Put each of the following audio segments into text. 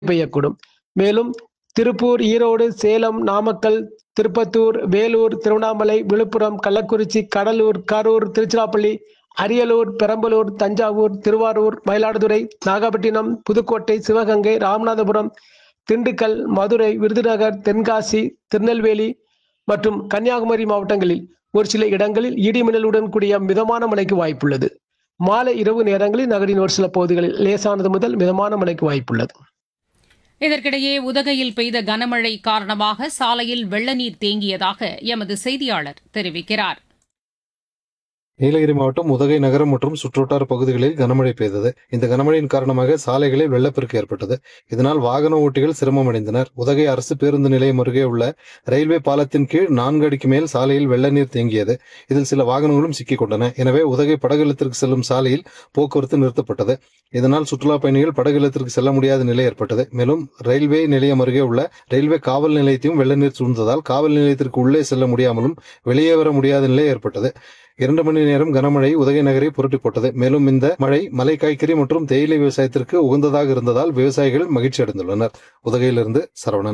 பெய்யக்கூடும் மேலும் திருப்பூர் ஈரோடு சேலம் நாமக்கல் திருப்பத்தூர் வேலூர் திருவண்ணாமலை விழுப்புரம் கள்ளக்குறிச்சி கடலூர் கரூர் திருச்சிராப்பள்ளி அரியலூர் பெரம்பலூர் தஞ்சாவூர் திருவாரூர் மயிலாடுதுறை நாகப்பட்டினம் புதுக்கோட்டை சிவகங்கை ராமநாதபுரம் திண்டுக்கல் மதுரை விருதுநகர் தென்காசி திருநெல்வேலி மற்றும் கன்னியாகுமரி மாவட்டங்களில் ஒரு சில இடங்களில் இடிமின்னலுடன் கூடிய மிதமான மழைக்கு வாய்ப்புள்ளது மாலை இரவு நேரங்களில் நகரின் ஒரு சில பகுதிகளில் லேசானது முதல் மிதமான மழைக்கு வாய்ப்புள்ளது இதற்கிடையே உதகையில் பெய்த கனமழை காரணமாக சாலையில் வெள்ளநீர் தேங்கியதாக எமது செய்தியாளர் தெரிவிக்கிறார் நீலகிரி மாவட்டம் உதகை நகரம் மற்றும் சுற்றுவட்டார பகுதிகளில் கனமழை பெய்தது இந்த கனமழையின் காரணமாக சாலைகளில் வெள்ளப்பெருக்கு ஏற்பட்டது இதனால் வாகன ஓட்டிகள் சிரமம் அடைந்தனர் உதகை அரசு பேருந்து நிலையம் அருகே உள்ள ரயில்வே பாலத்தின் கீழ் நான்கு அடிக்கு மேல் சாலையில் வெள்ள நீர் தேங்கியது இதில் சில வாகனங்களும் சிக்கிக் கொண்டன எனவே உதகை படகுலத்திற்கு செல்லும் சாலையில் போக்குவரத்து நிறுத்தப்பட்டது இதனால் சுற்றுலா பயணிகள் படகுலத்திற்கு செல்ல முடியாத நிலை ஏற்பட்டது மேலும் ரயில்வே நிலையம் அருகே உள்ள ரயில்வே காவல் நிலையத்தையும் வெள்ள நீர் சூழ்ந்ததால் காவல் நிலையத்திற்கு உள்ளே செல்ல முடியாமலும் வெளியே வர முடியாத நிலை ஏற்பட்டது இரண்டு மணி நேரம் கனமழை உதகை நகரை புரட்டி போட்டது மேலும் இந்த மழை மலை காய்கறி மற்றும் தேயிலை விவசாயத்திற்கு உகந்ததாக இருந்ததால் விவசாயிகள் மகிழ்ச்சி அடைந்துள்ளனர் உதகையிலிருந்து சரவணன்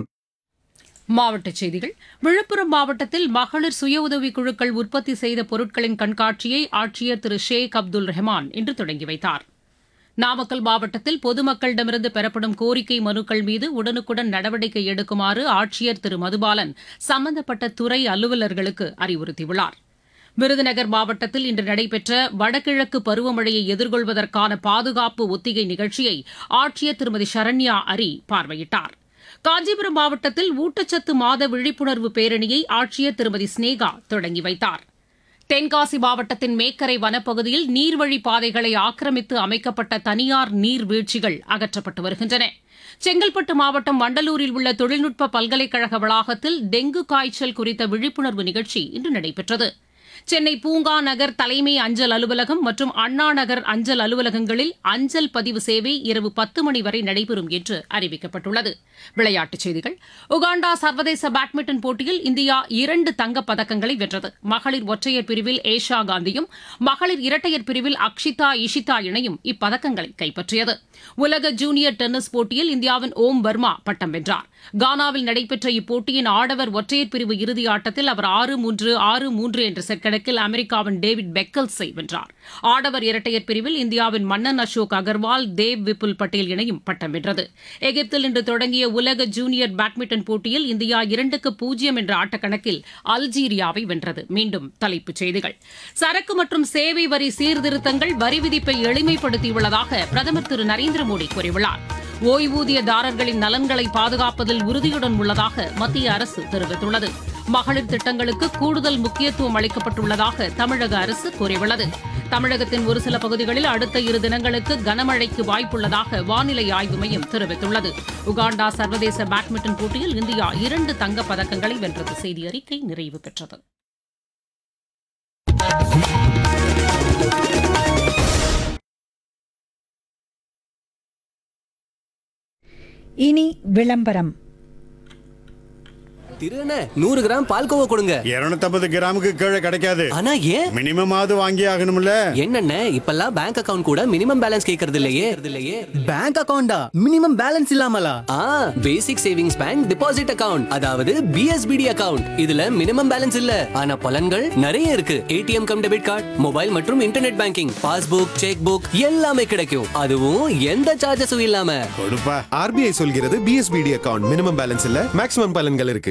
மாவட்டச் செய்திகள் விழுப்புரம் மாவட்டத்தில் மகளிர் சுய உதவிக் குழுக்கள் உற்பத்தி செய்த பொருட்களின் கண்காட்சியை ஆட்சியர் திரு ஷேக் அப்துல் ரஹ்மான் இன்று தொடங்கி வைத்தார் நாமக்கல் மாவட்டத்தில் பொதுமக்களிடமிருந்து பெறப்படும் கோரிக்கை மனுக்கள் மீது உடனுக்குடன் நடவடிக்கை எடுக்குமாறு ஆட்சியர் திரு மதுபாலன் சம்பந்தப்பட்ட துறை அலுவலர்களுக்கு அறிவுறுத்தியுள்ளார் விருதுநகர் மாவட்டத்தில் இன்று நடைபெற்ற வடகிழக்கு பருவமழையை எதிர்கொள்வதற்கான பாதுகாப்பு ஒத்திகை நிகழ்ச்சியை ஆட்சியர் திருமதி சரண்யா அரி பார்வையிட்டார் காஞ்சிபுரம் மாவட்டத்தில் ஊட்டச்சத்து மாத விழிப்புணர்வு பேரணியை ஆட்சியர் திருமதி ஸ்னேகா தொடங்கி வைத்தார் தென்காசி மாவட்டத்தின் மேக்கரை வனப்பகுதியில் நீர்வழி பாதைகளை ஆக்கிரமித்து அமைக்கப்பட்ட தனியார் நீர்வீழ்ச்சிகள் அகற்றப்பட்டு வருகின்றன செங்கல்பட்டு மாவட்டம் வண்டலூரில் உள்ள தொழில்நுட்ப பல்கலைக்கழக வளாகத்தில் டெங்கு காய்ச்சல் குறித்த விழிப்புணர்வு நிகழ்ச்சி இன்று நடைபெற்றது சென்னை பூங்கா நகர் தலைமை அஞ்சல் அலுவலகம் மற்றும் அண்ணா நகர் அஞ்சல் அலுவலகங்களில் அஞ்சல் பதிவு சேவை இரவு பத்து மணி வரை நடைபெறும் என்று அறிவிக்கப்பட்டுள்ளது விளையாட்டுச் செய்திகள் உகாண்டா சர்வதேச பேட்மிண்டன் போட்டியில் இந்தியா இரண்டு தங்கப் பதக்கங்களை வென்றது மகளிர் ஒற்றையர் பிரிவில் ஏஷா காந்தியும் மகளிர் இரட்டையர் பிரிவில் அக்ஷிதா இஷிதா இணையும் இப்பதக்கங்களை கைப்பற்றியது உலக ஜூனியர் டென்னிஸ் போட்டியில் இந்தியாவின் ஓம் வர்மா பட்டம் வென்றார் கானாவில் நடைபெற்ற இப்போட்டியின் ஆடவர் ஒற்றையர் பிரிவு இறுதி ஆட்டத்தில் அவர் ஆறு மூன்று ஆறு மூன்று என்ற செட் கணக்கில் அமெரிக்காவின் டேவிட் பெக்கல்ஸை வென்றார் ஆடவர் இரட்டையர் பிரிவில் இந்தியாவின் மன்னன் அசோக் அகர்வால் தேவ் விபுல் பட்டேல் இணையும் பட்டம் வென்றது எகிப்தில் இன்று தொடங்கிய உலக ஜூனியர் பேட்மிண்டன் போட்டியில் இந்தியா இரண்டுக்கு பூஜ்ஜியம் என்ற ஆட்டக்கணக்கில் அல்ஜீரியாவை வென்றது மீண்டும் தலைப்புச் செய்திகள் சரக்கு மற்றும் சேவை வரி சீர்திருத்தங்கள் வரி விதிப்பை எளிமைப்படுத்தியுள்ளதாக பிரதமர் திரு நரேந்திர மோடி கூறியுள்ளார் ஓய்வூதியதாரர்களின் நலன்களை பாதுகாப்பதில் உறுதியுடன் உள்ளதாக மத்திய அரசு தெரிவித்துள்ளது மகளிர் திட்டங்களுக்கு கூடுதல் முக்கியத்துவம் அளிக்கப்பட்டுள்ளதாக தமிழக அரசு கூறியுள்ளது தமிழகத்தின் ஒரு சில பகுதிகளில் அடுத்த இரு தினங்களுக்கு கனமழைக்கு வாய்ப்புள்ளதாக வானிலை ஆய்வு மையம் தெரிவித்துள்ளது உகாண்டா சர்வதேச பேட்மிண்டன் போட்டியில் இந்தியா இரண்டு தங்கப் பதக்கங்களை வென்றது செய்தி அறிக்கை நிறைவு பெற்றது இனி விளம்பரம் திருண்ண நூறு கிராம் பால்கோவா கொடுங்க இருநூத்தம்பது கிராமுக்கு கீழே கிடைக்காது ஆனா ஏன் மினிமம் ஆவது வாங்கி ஆகணும்ல என்னென்ன இப்பெல்லாம் பேங்க் அக்கவுண்ட் கூட மினிமம் பேலன்ஸ் கேக்குறது இல்லையே இல்லையே பேங்க் அக்கவுண்டா மினிமம் பேலன்ஸ் இல்லாமலா ஆ basic savings bank deposit account அதாவது பிஎஸ்பிடி அக்கவுண்ட் இதுல மினிமம் பேலன்ஸ் இல்ல ஆனா பலன்கள் நிறைய இருக்கு ATM cum debit card mobile மற்றும் internet banking passbook cheque book எல்லாமே கிடைக்கும் அதுவும் எந்த சார்ஜஸும் இல்லாம கொடுப்பா ஆர்பிஐ சொல்கிறது பிஎஸ்பிடி அக்கவுண்ட் மினிமம் பேலன்ஸ் இல்ல மேக்ஸிமம் பலன்கள் இருக்கு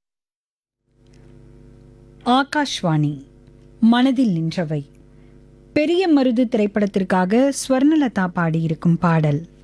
ஆகாஷ்வாணி மனதில் நின்றவை பெரிய மருது திரைப்படத்திற்காக ஸ்வர்ணலதா பாடியிருக்கும் பாடல்